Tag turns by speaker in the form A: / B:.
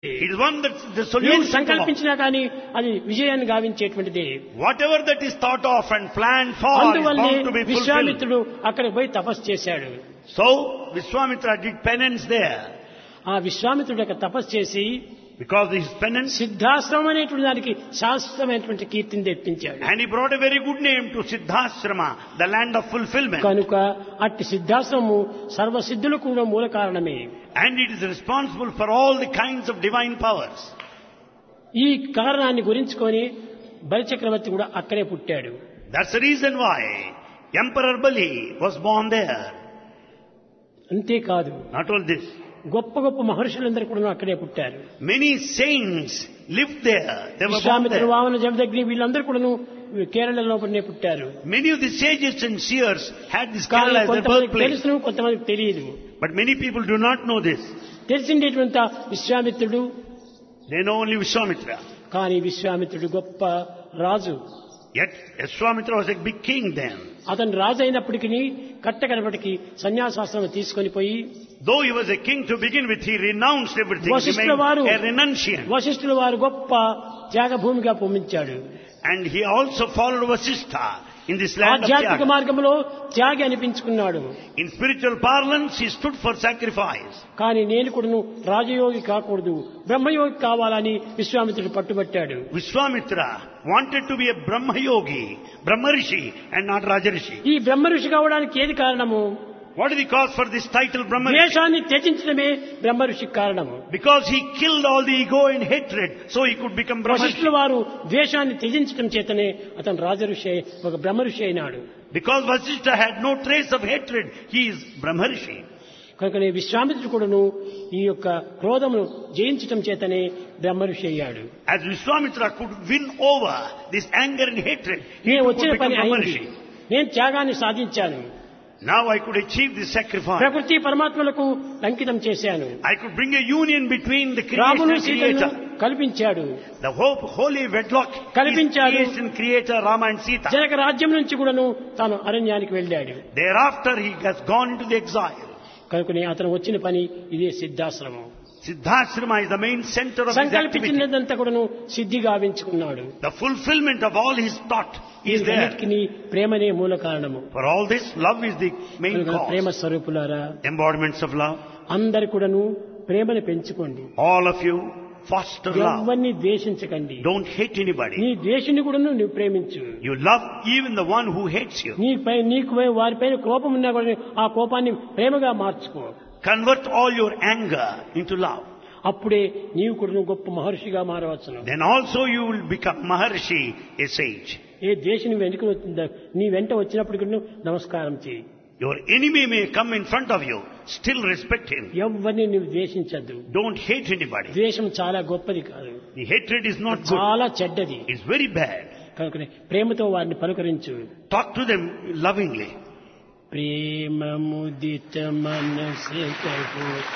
A: It is one that's the
B: ఏది
A: solution. to all.
B: సంకల్పించినా కానీ అది విజయాన్ని గావించేటువంటిదే
A: Whatever that is thought of and planned for is
B: అందువల్లే
A: bound to be fulfilled.
B: విశ్వామిత్రుడు అక్కడికి పోయి తపస్సు చేశాడు
A: So Vishwamitra did penance there
B: ఆ విశ్వామిత్రుడు యొక్క తపస్సు చేసి
A: because his penance
B: సిద్ధాశ్రమం అనేటువంటి దానికి శాశ్వతమైనటువంటి కీర్తిని తెప్పించాడు
A: and he brought a very good name to Siddhashrama, the land of fulfillment.
B: కనుక అట్టి సిద్ధాశ్రమము సర్వసిద్ధులకు కూడా మూల కారణమే
A: And it is responsible for all the kinds of divine powers.
B: ఈ కారణాన్ని గురించుకొని బలిచక్రవర్తి కూడా అక్కడే పుట్టాడు
A: That's the reason why Emperor Bali was born there.
B: అంతేకాదు
A: Not all this.
B: గొప్ప గొప్ప మహర్షులందరూ కూడా అక్కడే పుట్టారు
A: Many saints lived there. They were born
B: Vishwamitra
A: there.
B: Vamana Jamadagni వీళ్ళందరూ కూడాను కేరళలో పడినే పుట్టారు
A: Many of the sages and seers had this
B: కానీ
A: Kerala as their
B: కొంతమందికి
A: birthplace.
B: తెలుసును కొంతమందికి తెలియదు
A: But many people do not know this.
B: తెలిసిండేటువంటి విశ్వామిత్రుడు
A: They know only Vishwamitra.
B: కానీ విశ్వామిత్రుడు గొప్ప రాజు
A: Yet Vishwamitra was a big king then.
B: అతను రాజు అయినప్పటికీ కట్టకనపటికి సన్యాసాశ్రమం తీసుకొని పోయి
A: Though he was a king to begin with, he renounced everything. He
B: వశిష్ఠుల
A: remained
B: వారు
A: a renunciant.
B: వశిష్ఠుల వారు గొప్ప త్యాగభూమిగా పొమ్మించాడు
A: And he also followed Vasistha in this land of
B: ఆధ్యాత్మిక
A: Tyaga.
B: మార్గంలో త్యాగి అనిపించుకున్నాడు
A: In spiritual parlance, he stood for sacrifice.
B: కానీ నేను కూడాను రాజయోగి కాకూడదు బ్రహ్మయోగి కావాలని విశ్వామిత్రుడు పట్టుబట్టాడు
A: Vishwamitra wanted to be a Brahma yogi, Brahma Rishi, and not Raja Rishi.
B: ఈ బ్రహ్మ ఋషి కావడానికి ఏది కారణము
A: What is the cause for this title Brahma Rishi?
B: ద్వేషాన్ని త్యజించడమే బ్రహ్మ ఋషికి కారణము
A: Because he killed all the ego and hatred, so he could become Brahma
B: వశిష్ఠుల
A: Rishi.
B: వారు ద్వేషాన్ని త్యజించడం చేతనే అతను రాజ ఋషి అయి ఒక బ్రహ్మ ఋషి అయినాడు
A: Because Vasistha had no trace of hatred, he is Brahma Rishi.
B: కనుకనే విశ్వామిత్రుడు కూడాను ఈ యొక్క క్రోధమును జయించటం చేతనే బ్రహ్మ ఋషి అయ్యాడు
A: As Vishwamitra could win over this anger and hatred, he
B: నేను
A: could
B: వచ్చిన
A: become
B: పని
A: Brahma
B: అయింది
A: Rishi.
B: నేను త్యాగాన్ని సాధించాను
A: Now I could achieve this sacrifice.
B: ప్రకృతి పరమాత్మలకు అంకితం చేశాను
A: I could bring a union between the
B: రామును
A: creation and
B: సీతను
A: creator.
B: కల్పించాడు
A: The hope, holy wedlock is
B: కల్పించాడు.
A: creation, creator, Rama and Sita.
B: Janaka రాజ్యం నుంచి కూడాను తాను అరణ్యానికి వెళ్ళాడు
A: Thereafter he has gone into the exile.
B: కనుకనే అతను వచ్చిన పని ఇదే సిద్ధాశ్రమం
A: Siddhashrama is the main center of his activity.
B: సంకల్పించినదంతా కూడాను సిద్ధి గావించుకున్నాడు
A: The fulfillment of all his thought is there.
B: వీటన్నిటికీ ప్రేమనే మూల కారణము
A: For all this, love is the main
B: కనుక ప్రేమ
A: cause.
B: స్వరూపులారా
A: Embodiments of love.
B: అందరు కూడాను ప్రేమను పెంచుకోండి
A: All of you foster love.
B: ఎవరిని ద్వేషించకండి
A: Don't hate anybody.
B: నీ ద్వేషుని కూడా నువ్వు ప్రేమించు
A: You love even the one who hates you.
B: నీపై నీకు వారిపైన కోపం ఉన్నా కూడా ఆ కోపాన్ని ప్రేమగా మార్చుకో
A: Convert all your anger into love.
B: అప్పుడే నీవు కూడా గొప్ప మహర్షిగా మారవచ్చును
A: Then also you will become Maharshi, a sage.
B: ఏ దేశం వెనుక వచ్చిందా నీ వెంట వచ్చినప్పటికీ నువ్వు నమస్కారం చేయి
A: Your enemy may come in front of you. Still respect him.
B: ఎవరిని నువ్వు ద్వేషించద్దు
A: Don't hate anybody.
B: ద్వేషం చాలా గొప్పది కాదు
A: The hatred is not good.
B: చాలా చెడ్డది
A: It's very bad.
B: కనుక ప్రేమతో వారిని పలుకరించు
A: Talk to them lovingly.
B: ప్రేమ ముదిత మనసు